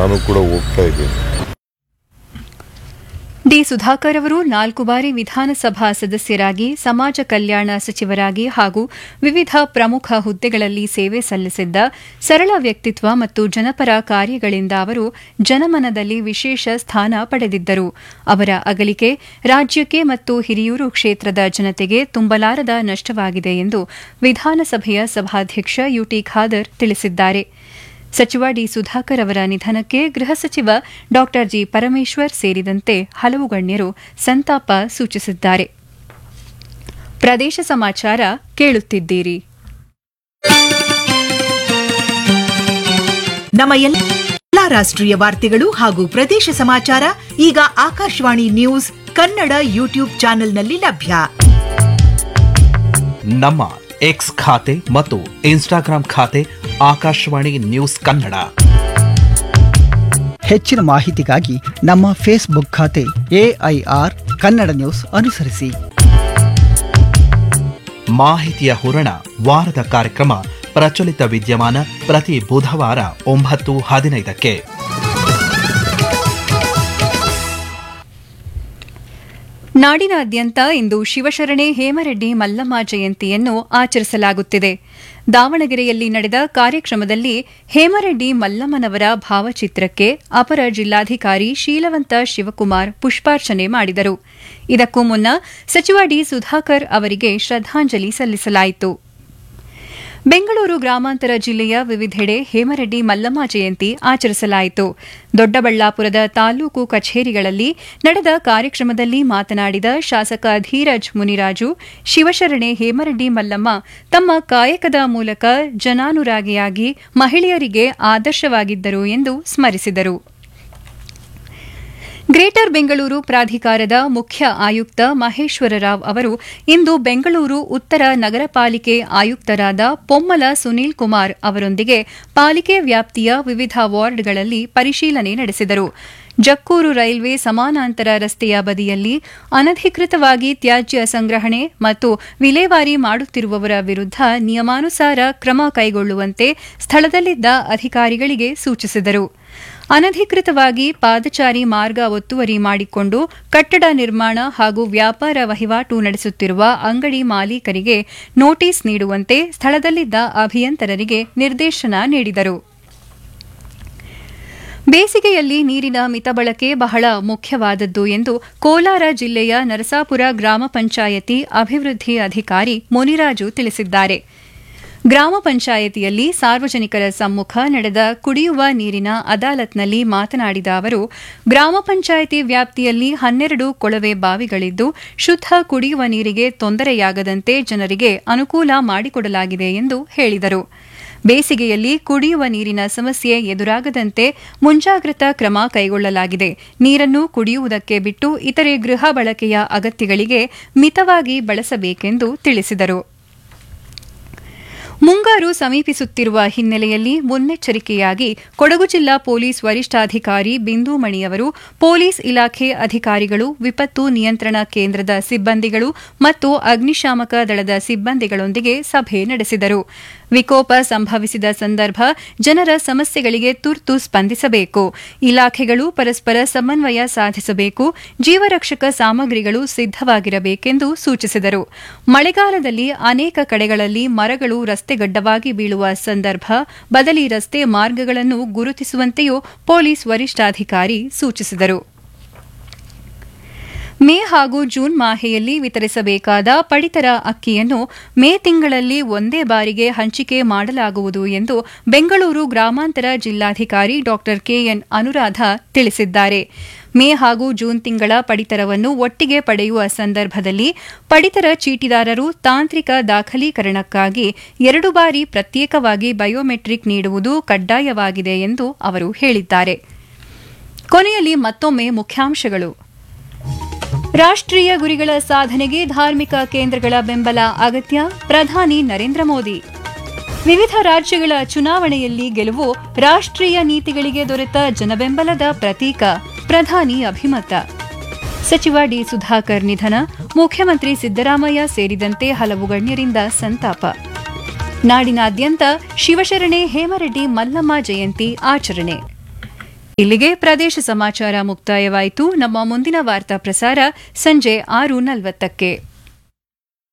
ನಾನು ಕೂಡ ಹೋಗ್ತಾ ಇದ್ದೀನಿ ಡಿ ಸುಧಾಕರ್ ಅವರು ನಾಲ್ಕು ಬಾರಿ ವಿಧಾನಸಭಾ ಸದಸ್ಯರಾಗಿ ಸಮಾಜ ಕಲ್ಯಾಣ ಸಚಿವರಾಗಿ ಹಾಗೂ ವಿವಿಧ ಪ್ರಮುಖ ಹುದ್ದೆಗಳಲ್ಲಿ ಸೇವೆ ಸಲ್ಲಿಸಿದ್ದ ಸರಳ ವ್ಯಕ್ತಿತ್ವ ಮತ್ತು ಜನಪರ ಕಾರ್ಯಗಳಿಂದ ಅವರು ಜನಮನದಲ್ಲಿ ವಿಶೇಷ ಸ್ಥಾನ ಪಡೆದಿದ್ದರು ಅವರ ಅಗಲಿಕೆ ರಾಜ್ಯಕ್ಕೆ ಮತ್ತು ಹಿರಿಯೂರು ಕ್ಷೇತ್ರದ ಜನತೆಗೆ ತುಂಬಲಾರದ ನಷ್ಟವಾಗಿದೆ ಎಂದು ವಿಧಾನಸಭೆಯ ಸಭಾಧ್ಯಕ್ಷ ಯುಟಿ ಖಾದರ್ ತಿಳಿಸಿದ್ದಾರೆ ಸಚಿವ ಡಿ ಸುಧಾಕರ್ ಅವರ ನಿಧನಕ್ಕೆ ಗೃಹ ಸಚಿವ ಡಾ ಜಿ ಪರಮೇಶ್ವರ್ ಸೇರಿದಂತೆ ಹಲವು ಗಣ್ಯರು ಸಂತಾಪ ಸೂಚಿಸಿದ್ದಾರೆ ಪ್ರದೇಶ ಸಮಾಚಾರ ಕೇಳುತ್ತಿದ್ದೀರಿ ನಮ್ಮ ಎಲ್ಲಾ ರಾಷ್ಟ್ರೀಯ ವಾರ್ತೆಗಳು ಹಾಗೂ ಪ್ರದೇಶ ಸಮಾಚಾರ ಈಗ ಆಕಾಶವಾಣಿ ನ್ಯೂಸ್ ಕನ್ನಡ ಯೂಟ್ಯೂಬ್ ಚಾನೆಲ್ನಲ್ಲಿ ಲಭ್ಯ ನಮ್ಮ ಎಕ್ಸ್ ಖಾತೆ ಮತ್ತು ಇನ್ಸ್ಟಾಗ್ರಾಂ ಖಾತೆ ಆಕಾಶವಾಣಿ ನ್ಯೂಸ್ ಕನ್ನಡ ಹೆಚ್ಚಿನ ಮಾಹಿತಿಗಾಗಿ ನಮ್ಮ ಫೇಸ್ಬುಕ್ ಖಾತೆ ಎಐಆರ್ ಕನ್ನಡ ನ್ಯೂಸ್ ಅನುಸರಿಸಿ ಮಾಹಿತಿಯ ಹೂರಣ ವಾರದ ಕಾರ್ಯಕ್ರಮ ಪ್ರಚಲಿತ ವಿದ್ಯಮಾನ ಪ್ರತಿ ಬುಧವಾರ ಒಂಬತ್ತು ಹದಿನೈದಕ್ಕೆ ನಾಡಿನಾದ್ಯಂತ ಇಂದು ಶಿವಶರಣೆ ಹೇಮರೆಡ್ಡಿ ಮಲ್ಲಮ್ಮ ಜಯಂತಿಯನ್ನು ಆಚರಿಸಲಾಗುತ್ತಿದೆ ದಾವಣಗೆರೆಯಲ್ಲಿ ನಡೆದ ಕಾರ್ಯಕ್ರಮದಲ್ಲಿ ಹೇಮರೆಡ್ಡಿ ಮಲ್ಲಮ್ಮನವರ ಭಾವಚಿತ್ರಕ್ಕೆ ಅಪರ ಜಿಲ್ಲಾಧಿಕಾರಿ ಶೀಲವಂತ ಶಿವಕುಮಾರ್ ಪುಷ್ಪಾರ್ಚನೆ ಮಾಡಿದರು ಇದಕ್ಕೂ ಮುನ್ನ ಸಚಿವ ಡಿ ಸುಧಾಕರ್ ಅವರಿಗೆ ಶ್ರದ್ದಾಂಜಲಿ ಸಲ್ಲಿಸಲಾಯಿತು ಬೆಂಗಳೂರು ಗ್ರಾಮಾಂತರ ಜಿಲ್ಲೆಯ ವಿವಿಧೆಡೆ ಹೇಮರೆಡ್ಡಿ ಮಲ್ಲಮ್ಮ ಜಯಂತಿ ಆಚರಿಸಲಾಯಿತು ದೊಡ್ಡಬಳ್ಳಾಪುರದ ತಾಲೂಕು ಕಚೇರಿಗಳಲ್ಲಿ ನಡೆದ ಕಾರ್ಯಕ್ರಮದಲ್ಲಿ ಮಾತನಾಡಿದ ಶಾಸಕ ಧೀರಜ್ ಮುನಿರಾಜು ಶಿವಶರಣೆ ಹೇಮರೆಡ್ಡಿ ಮಲ್ಲಮ್ಮ ತಮ್ಮ ಕಾಯಕದ ಮೂಲಕ ಜನಾನುರಾಗಿಯಾಗಿ ಮಹಿಳೆಯರಿಗೆ ಆದರ್ಶವಾಗಿದ್ದರು ಎಂದು ಸ್ಮರಿಸಿದರು ಗ್ರೇಟರ್ ಬೆಂಗಳೂರು ಪ್ರಾಧಿಕಾರದ ಮುಖ್ಯ ಆಯುಕ್ತ ಮಹೇಶ್ವರ ರಾವ್ ಅವರು ಇಂದು ಬೆಂಗಳೂರು ಉತ್ತರ ನಗರ ಪಾಲಿಕೆ ಆಯುಕ್ತರಾದ ಪೊಮ್ಮಲ ಸುನೀಲ್ ಕುಮಾರ್ ಅವರೊಂದಿಗೆ ಪಾಲಿಕೆ ವ್ಯಾಪ್ತಿಯ ವಿವಿಧ ವಾರ್ಡ್ಗಳಲ್ಲಿ ಪರಿಶೀಲನೆ ನಡೆಸಿದರು ಜಕ್ಕೂರು ರೈಲ್ವೆ ಸಮಾನಾಂತರ ರಸ್ತೆಯ ಬದಿಯಲ್ಲಿ ಅನಧಿಕೃತವಾಗಿ ತ್ಯಾಜ್ಯ ಸಂಗ್ರಹಣೆ ಮತ್ತು ವಿಲೇವಾರಿ ಮಾಡುತ್ತಿರುವವರ ವಿರುದ್ಧ ನಿಯಮಾನುಸಾರ ಕ್ರಮ ಕೈಗೊಳ್ಳುವಂತೆ ಸ್ಥಳದಲ್ಲಿದ್ದ ಅಧಿಕಾರಿಗಳಿಗೆ ಸೂಚಿಸಿದರು ಅನಧಿಕೃತವಾಗಿ ಪಾದಚಾರಿ ಮಾರ್ಗ ಒತ್ತುವರಿ ಮಾಡಿಕೊಂಡು ಕಟ್ಟಡ ನಿರ್ಮಾಣ ಹಾಗೂ ವ್ಯಾಪಾರ ವಹಿವಾಟು ನಡೆಸುತ್ತಿರುವ ಅಂಗಡಿ ಮಾಲೀಕರಿಗೆ ನೋಟಿಸ್ ನೀಡುವಂತೆ ಸ್ಥಳದಲ್ಲಿದ್ದ ಅಭಿಯಂತರರಿಗೆ ನಿರ್ದೇಶನ ನೀಡಿದರು ಬೇಸಿಗೆಯಲ್ಲಿ ನೀರಿನ ಮಿತಬಳಕೆ ಬಹಳ ಮುಖ್ಯವಾದದ್ದು ಎಂದು ಕೋಲಾರ ಜಿಲ್ಲೆಯ ನರಸಾಪುರ ಗ್ರಾಮ ಪಂಚಾಯತಿ ಅಭಿವೃದ್ಧಿ ಅಧಿಕಾರಿ ಮುನಿರಾಜು ತಿಳಿಸಿದ್ದಾರೆ ಗ್ರಾಮ ಪಂಚಾಯತಿಯಲ್ಲಿ ಸಾರ್ವಜನಿಕರ ಸಮ್ಮುಖ ನಡೆದ ಕುಡಿಯುವ ನೀರಿನ ಅದಾಲತ್ನಲ್ಲಿ ಮಾತನಾಡಿದ ಅವರು ಗ್ರಾಮ ಪಂಚಾಯತಿ ವ್ಯಾಪ್ತಿಯಲ್ಲಿ ಹನ್ನೆರಡು ಕೊಳವೆ ಬಾವಿಗಳಿದ್ದು ಶುದ್ಧ ಕುಡಿಯುವ ನೀರಿಗೆ ತೊಂದರೆಯಾಗದಂತೆ ಜನರಿಗೆ ಅನುಕೂಲ ಮಾಡಿಕೊಡಲಾಗಿದೆ ಎಂದು ಹೇಳಿದರು ಬೇಸಿಗೆಯಲ್ಲಿ ಕುಡಿಯುವ ನೀರಿನ ಸಮಸ್ಯೆ ಎದುರಾಗದಂತೆ ಮುಂಜಾಗ್ರತಾ ಕ್ರಮ ಕೈಗೊಳ್ಳಲಾಗಿದೆ ನೀರನ್ನು ಕುಡಿಯುವುದಕ್ಕೆ ಬಿಟ್ಟು ಇತರೆ ಗೃಹ ಬಳಕೆಯ ಅಗತ್ಯಗಳಿಗೆ ಮಿತವಾಗಿ ಬಳಸಬೇಕೆಂದು ತಿಳಿಸಿದರು ಮುಂಗಾರು ಸಮೀಪಿಸುತ್ತಿರುವ ಹಿನ್ನೆಲೆಯಲ್ಲಿ ಮುನ್ನೆಚ್ಚರಿಕೆಯಾಗಿ ಕೊಡಗು ಜಿಲ್ಲಾ ಪೊಲೀಸ್ ವರಿಷ್ಠಾಧಿಕಾರಿ ಬಿಂದುಮಣಿ ಅವರು ಪೊಲೀಸ್ ಇಲಾಖೆ ಅಧಿಕಾರಿಗಳು ವಿಪತ್ತು ನಿಯಂತ್ರಣ ಕೇಂದ್ರದ ಸಿಬ್ಬಂದಿಗಳು ಮತ್ತು ಅಗ್ನಿಶಾಮಕ ದಳದ ಸಿಬ್ಬಂದಿಗಳೊಂದಿಗೆ ಸಭೆ ನಡೆಸಿದರು ವಿಕೋಪ ಸಂಭವಿಸಿದ ಸಂದರ್ಭ ಜನರ ಸಮಸ್ಯೆಗಳಿಗೆ ತುರ್ತು ಸ್ಪಂದಿಸಬೇಕು ಇಲಾಖೆಗಳು ಪರಸ್ಪರ ಸಮನ್ವಯ ಸಾಧಿಸಬೇಕು ಜೀವರಕ್ಷಕ ಸಾಮಗ್ರಿಗಳು ಸಿದ್ದವಾಗಿರಬೇಕೆಂದು ಸೂಚಿಸಿದರು ಮಳೆಗಾಲದಲ್ಲಿ ಅನೇಕ ಕಡೆಗಳಲ್ಲಿ ಮರಗಳು ರಸ್ತೆಗಡ್ಡವಾಗಿ ಬೀಳುವ ಸಂದರ್ಭ ಬದಲಿ ರಸ್ತೆ ಮಾರ್ಗಗಳನ್ನು ಗುರುತಿಸುವಂತೆಯೂ ಪೊಲೀಸ್ ವರಿಷ್ಠಾಧಿಕಾರಿ ಸೂಚಿಸಿದರು ಮೇ ಹಾಗೂ ಜೂನ್ ಮಾಹೆಯಲ್ಲಿ ವಿತರಿಸಬೇಕಾದ ಪಡಿತರ ಅಕ್ಕಿಯನ್ನು ಮೇ ತಿಂಗಳಲ್ಲಿ ಒಂದೇ ಬಾರಿಗೆ ಹಂಚಿಕೆ ಮಾಡಲಾಗುವುದು ಎಂದು ಬೆಂಗಳೂರು ಗ್ರಾಮಾಂತರ ಜಿಲ್ಲಾಧಿಕಾರಿ ಡಾ ಕೆಎನ್ ಅನುರಾಧ ತಿಳಿಸಿದ್ದಾರೆ ಮೇ ಹಾಗೂ ಜೂನ್ ತಿಂಗಳ ಪಡಿತರವನ್ನು ಒಟ್ಟಿಗೆ ಪಡೆಯುವ ಸಂದರ್ಭದಲ್ಲಿ ಪಡಿತರ ಚೀಟಿದಾರರು ತಾಂತ್ರಿಕ ದಾಖಲೀಕರಣಕ್ಕಾಗಿ ಎರಡು ಬಾರಿ ಪ್ರತ್ಯೇಕವಾಗಿ ಬಯೋಮೆಟ್ರಿಕ್ ನೀಡುವುದು ಕಡ್ಡಾಯವಾಗಿದೆ ಎಂದು ಅವರು ಹೇಳಿದ್ದಾರೆ ಕೊನೆಯಲ್ಲಿ ಮತ್ತೊಮ್ಮೆ ಮುಖ್ಯಾಂಶಗಳು ರಾಷ್ಟ್ರೀಯ ಗುರಿಗಳ ಸಾಧನೆಗೆ ಧಾರ್ಮಿಕ ಕೇಂದ್ರಗಳ ಬೆಂಬಲ ಅಗತ್ಯ ಪ್ರಧಾನಿ ನರೇಂದ್ರ ಮೋದಿ ವಿವಿಧ ರಾಜ್ಯಗಳ ಚುನಾವಣೆಯಲ್ಲಿ ಗೆಲುವು ರಾಷ್ಟ್ರೀಯ ನೀತಿಗಳಿಗೆ ದೊರೆತ ಜನಬೆಂಬಲದ ಪ್ರತೀಕ ಪ್ರಧಾನಿ ಅಭಿಮತ ಸಚಿವ ಡಿ ಸುಧಾಕರ್ ನಿಧನ ಮುಖ್ಯಮಂತ್ರಿ ಸಿದ್ದರಾಮಯ್ಯ ಸೇರಿದಂತೆ ಹಲವು ಗಣ್ಯರಿಂದ ಸಂತಾಪ ನಾಡಿನಾದ್ಯಂತ ಶಿವಶರಣೆ ಹೇಮರೆಡ್ಡಿ ಮಲ್ಲಮ್ಮ ಜಯಂತಿ ಆಚರಣೆ ಇಲ್ಲಿಗೆ ಪ್ರದೇಶ ಸಮಾಚಾರ ಮುಕ್ತಾಯವಾಯಿತು ನಮ್ಮ ಮುಂದಿನ ವಾರ್ತಾ ಪ್ರಸಾರ ಸಂಜೆ ಆರು ನಲವತ್ತಕ್ಕೆ